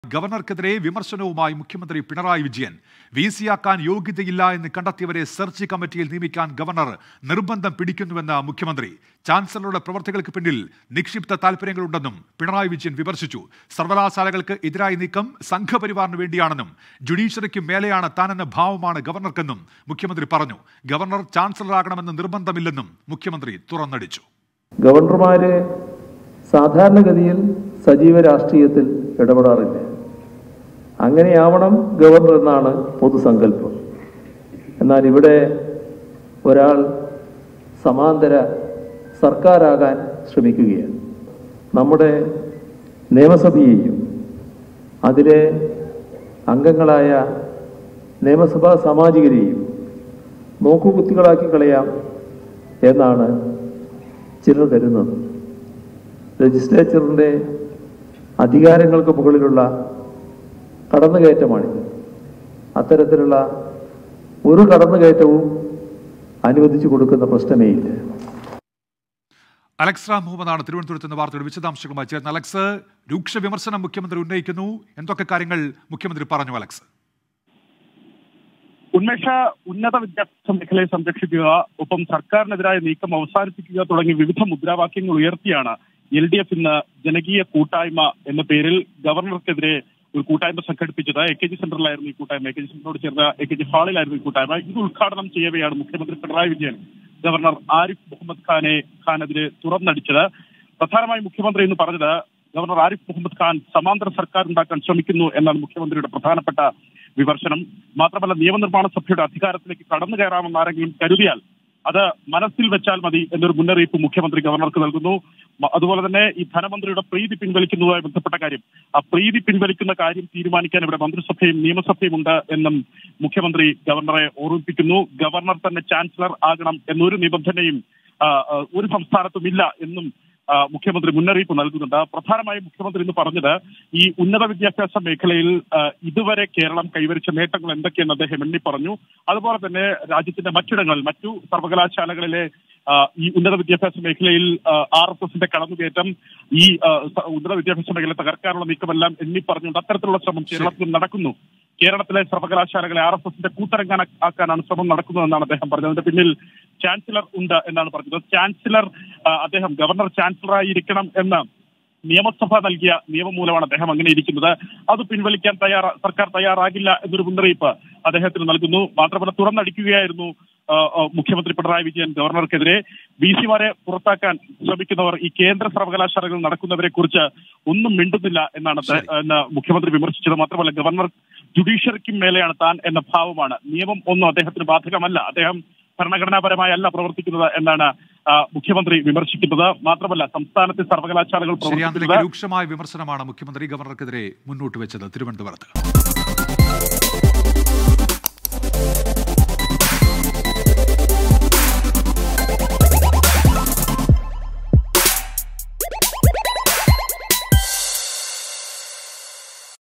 ഗവർണർക്കെതിരെ വിമർശനവുമായി മുഖ്യമന്ത്രി പിണറായി വിജയൻ വി സിയാക്കാൻ യോഗ്യതയില്ല എന്ന് കണ്ടെത്തിയവരെ സെർച്ച് കമ്മിറ്റിയിൽ നിയമിക്കാൻ ഗവർണർ നിർബന്ധം പിടിക്കുന്നുവെന്ന് മുഖ്യമന്ത്രി ചാൻസലറുടെ പ്രവർത്തികൾക്ക് പിന്നിൽ നിക്ഷിപ്ത താൽപര്യങ്ങളുണ്ടെന്നും പിണറായി വിജയൻ വിമർശിച്ചു സർവകലാശാലകൾക്ക് എതിരായ നീക്കം സംഘപരിവാറിന് വേണ്ടിയാണെന്നും ജുഡീഷ്യറിക്ക് മേലെയാണ് താനെന്ന ഭാവമാണ് ഗവർണർക്കെന്നും മുഖ്യമന്ത്രി പറഞ്ഞു ഗവർണർ ചാൻസലറാകണമെന്ന് നിർബന്ധമില്ലെന്നും മുഖ്യമന്ത്രി തുറന്നടിച്ചു ഗവർണർമാര് സാധാരണഗതിയിൽ സജീവ രാഷ്ട്രീയത്തിൽ ഇടപെടാറില്ല അങ്ങനെയാവണം ഗവർണർ എന്നാണ് പൊതുസങ്കല്പം എന്നാൽ ഇവിടെ ഒരാൾ സമാന്തര സർക്കാരാകാൻ ശ്രമിക്കുകയാണ് നമ്മുടെ നിയമസഭയെയും അതിലെ അംഗങ്ങളായ നിയമസഭാ സാമാജികരെയും നോക്കുകുത്തികളാക്കി കളയാം എന്നാണ് ചിലർ കരുതുന്നത് ലെജിസ്ലേച്ചറിൻ്റെ അധികാരങ്ങൾക്ക് മുകളിലുള്ള കടന്നുകയറ്റമാണിത് അത്തരത്തിലുള്ള ഒരു കടന്നുകയറ്റവും അനുവദിച്ചു കൊടുക്കുന്ന പ്രശ്നമേ ഇല്ല അലക്സ് റാം മുഹമ്മദാണ് തിരുവനന്തപുരത്ത് നിന്ന് വാർത്തയുടെ വിശദാംശങ്ങളുമായി ചേർന്ന് അലക്സ് രൂക്ഷ വിമർശനം മുഖ്യമന്ത്രി ഉന്നയിക്കുന്നു എന്തൊക്കെ കാര്യങ്ങൾ മുഖ്യമന്ത്രി പറഞ്ഞു അലക്സ് ഉന്മേഷ ഉന്നത വിദ്യാഭ്യാസ മേഖലയെ സംരക്ഷിക്കുക ഒപ്പം സർക്കാരിനെതിരായ നീക്കം അവസാനിപ്പിക്കുക തുടങ്ങിയ വിവിധ മുദ്രാവാക്യങ്ങൾ ഉയർത്തിയാണ് എൽ ഡി എഫ് ഇന്ന് ജനകീയ കൂട്ടായ്മ എന്ന പേരിൽ ഗവർണർക്കെതിരെ ഒരു കൂട്ടായ്മ സംഘടിപ്പിച്ചത് എ കെ ജി സെന്ററിലായിരുന്നു ഈ കൂട്ടായ്മ എ കെ ജി സെന്ററിനോട് ചേർന്ന എ കെ ജി ഹാളിലായിരുന്നു ഈ കൂട്ടായ്മ ഇത് ഉദ്ഘാടനം ചെയ്യവെയാണ് മുഖ്യമന്ത്രി പിണറായി വിജയൻ ഗവർണർ ആരിഫ് മുഹമ്മദ് ഖാനെ ഖാനെതിരെ തുറന്നടിച്ചത് പ്രധാനമായും മുഖ്യമന്ത്രി എന്ന് പറഞ്ഞത് ഗവർണർ ആരിഫ് മുഹമ്മദ് ഖാൻ സമാന്തര സർക്കാർ ഉണ്ടാക്കാൻ ശ്രമിക്കുന്നു എന്നാണ് മുഖ്യമന്ത്രിയുടെ പ്രധാനപ്പെട്ട വിമർശനം മാത്രമല്ല നിയമനിർമ്മാണ സഭയുടെ അധികാരത്തിലേക്ക് കടന്നു കയറാമെന്ന് ആരെങ്കിലും കരുതിയാൽ അത് മനസ്സിൽ വെച്ചാൽ മതി എന്നൊരു മുന്നറിയിപ്പ് മുഖ്യമന്ത്രി ഗവർണർക്ക് നൽകുന്നു മ- അതുപോലെ തന്നെ ഈ ധനമന്ത്രിയുടെ പ്രീതി പിൻവലിക്കുന്നതുമായി ബന്ധപ്പെട്ട കാര്യം ആ പ്രീതി പിൻവലിക്കുന്ന കാര്യം തീരുമാനിക്കാൻ ഇവിടെ മന്ത്രിസഭയും നിയമസഭയും ഉണ്ട് എന്നും മുഖ്യമന്ത്രി ഗവർണറെ ഓർമ്മിപ്പിക്കുന്നു ഗവർണർ തന്നെ ചാൻസലർ ആകണം എന്നൊരു നിബന്ധനയും ആ, ആ, ഒരു സംസ്ഥാനത്തും ഇല്ല എന്നും ആ, മുഖ്യമന്ത്രി മുന്നറിയിപ്പ് നൽകുന്നുണ്ട് പ്രധാനമായും മുഖ്യമന്ത്രി ഇന്ന് പറഞ്ഞത് ഈ ഉന്നത വിദ്യാഭ്യാസ മേഖലയിൽ ആ, ഇതുവരെ കേരളം കൈവരിച്ച നേട്ടങ്ങൾ എന്തൊക്കെയെന്ന് അദ്ദേഹം എണ്ണി പറഞ്ഞു അതുപോലെ തന്നെ രാജ്യത്തിന്റെ മറ്റിടങ്ങളിൽ മറ്റു സർവകലാശാലകളിലെ ആ, ഈ ഉന്നത വിദ്യാഭ്യാസ മേഖലയിൽ ആർ എസ് എസിന്റെ കടന്നുകയറ്റം ഈ ആ, സ- ഉന്നത വിദ്യാഭ്യാസ മേഖല തകർക്കാനുള്ള നീക്കമെല്ലാം എണ്ണി പറഞ്ഞുകൊണ്ട് അത്തരത്തിലുള്ള ശ്രമം കേരളത്തിൽ നടക്കുന്നു കേരളത്തിലെ സർവകലാശാലകളെ ആർ എസ് എസിന്റെ കൂത്തരങ്ങാൻ ആക്കാനാണ് ശ്രമം നടക്കുന്നതെന്നാണ് അദ്ദേഹം പറഞ്ഞത് അതിന്റെ പിന്നിൽ ചാൻസലർ ഉണ്ട് എന്നാണ് പറഞ്ഞത് ചാൻസലർ ആ, അദ്ദേഹം ഗവർണർ ചാൻസലറായിരിക്കണം എന്ന് നിയമസഭ നൽകിയ നിയമമൂലമാണ് അദ്ദേഹം അങ്ങനെ ഇരിക്കുന്നത് അത് പിൻവലിക്കാൻ തയ്യാറ സർക്കാർ തയ്യാറാകില്ല എന്നൊരു മുന്നറിയിപ്പ് അദ്ദേഹത്തിന് നൽകുന്നു മാത്രമല്ല തുറന്നടിക്കുകയായിരുന്നു ആ, ആ, മുഖ്യമന്ത്രി പിണറായി വിജയൻ ഗവർണർക്കെതിരെ ബി സിമാരെ പുറത്താക്കാൻ ശ്രമിക്കുന്നവർ ഈ കേന്ദ്ര സർവകലാശാലകളിൽ നടക്കുന്നവരെ കുറിച്ച് ഒന്നും മിണ്ടുന്നില്ല എന്നാണ് അദ്ദേഹം- എന്ന് മുഖ്യമന്ത്രി വിമർശിച്ചത് മാത്രമല്ല ഗവർണർ ജുഡീഷ്യറിക്കും മേലെയാണ് താൻ എന്ന ഭാവമാണ് നിയമം ഒന്നും അദ്ദേഹത്തിന് ബാധകമല്ല അദ്ദേഹം ഭരണഘടനാപരമായി അല്ല പ്രവർത്തിക്കുന്നത് എന്നാണ് ആ, മുഖ്യമന്ത്രി വിമർശിക്കുന്നത് മാത്രമല്ല സംസ്ഥാനത്തെ സർവകലാശാലകൾ ശരിയാന്തലേക്ക് പ്രവർത്തിക്കുന്നത് രൂക്ഷമായ വിമർശനമാണ് മുഖ്യമന്ത്രി ഗവർണർക്കെതിരെ മുന്നോട്ട് വെച്ചത് തിരുവനന്തപുരത്ത്